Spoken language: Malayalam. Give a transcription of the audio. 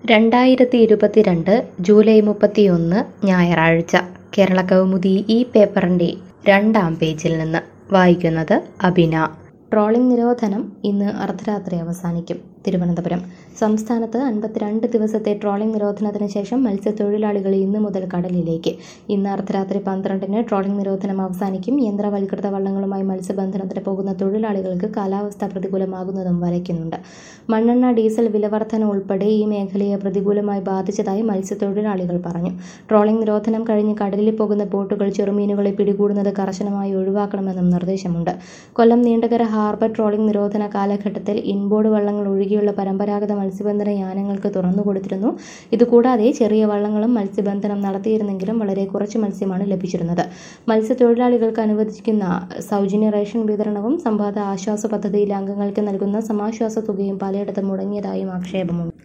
രണ്ടായിരത്തി ഇരുപത്തിരണ്ട് ജൂലൈ മുപ്പത്തിയൊന്ന് ഞായറാഴ്ച കേരള കൗമുദി ഈ പേപ്പറിൻ്റെ രണ്ടാം പേജിൽ നിന്ന് വായിക്കുന്നത് അബിന ട്രോളിംഗ് നിരോധനം ഇന്ന് അർദ്ധരാത്രി അവസാനിക്കും തിരുവനന്തപുരം സംസ്ഥാനത്ത് അൻപത്തിരണ്ട് ദിവസത്തെ ട്രോളിംഗ് നിരോധനത്തിന് ശേഷം മത്സ്യത്തൊഴിലാളികൾ ഇന്ന് മുതൽ കടലിലേക്ക് ഇന്ന് അർദ്ധരാത്രി പന്ത്രണ്ടിന് ട്രോളിംഗ് നിരോധനം അവസാനിക്കും യന്ത്രവൽകൃത വള്ളങ്ങളുമായി മത്സ്യബന്ധനത്തിന് പോകുന്ന തൊഴിലാളികൾക്ക് കാലാവസ്ഥ പ്രതികൂലമാകുന്നതും വരയ്ക്കുന്നുണ്ട് മണ്ണെണ്ണ ഡീസൽ വിലവർധന ഉൾപ്പെടെ ഈ മേഖലയെ പ്രതികൂലമായി ബാധിച്ചതായി മത്സ്യത്തൊഴിലാളികൾ പറഞ്ഞു ട്രോളിംഗ് നിരോധനം കഴിഞ്ഞ് കടലിൽ പോകുന്ന ബോട്ടുകൾ ചെറുമീനുകളെ പിടികൂടുന്നത് കർശനമായി ഒഴിവാക്കണമെന്നും നിർദ്ദേശമുണ്ട് കൊല്ലം നീണ്ടകര ഹാർബർ ട്രോളിംഗ് നിരോധന കാലഘട്ടത്തിൽ ഇൻബോർഡ് വള്ളങ്ങൾ ഒഴികെയുള്ള പരമ്പരാഗത മത്സ്യബന്ധന യാനങ്ങൾക്ക് തുറന്നുകൊടുത്തിരുന്നു ഇതുകൂടാതെ ചെറിയ വള്ളങ്ങളും മത്സ്യബന്ധനം നടത്തിയിരുന്നെങ്കിലും വളരെ കുറച്ച് മത്സ്യമാണ് ലഭിച്ചിരുന്നത് മത്സ്യത്തൊഴിലാളികൾക്ക് അനുവദിക്കുന്ന സൗജന്യ റേഷൻ വിതരണവും സമ്പാദ ആശ്വാസ പദ്ധതിയിലെ അംഗങ്ങൾക്ക് നൽകുന്ന സമാശ്വാസ തുകയും പലയിടത്തും മുടങ്ങിയതായും ആക്ഷേപമുണ്ട്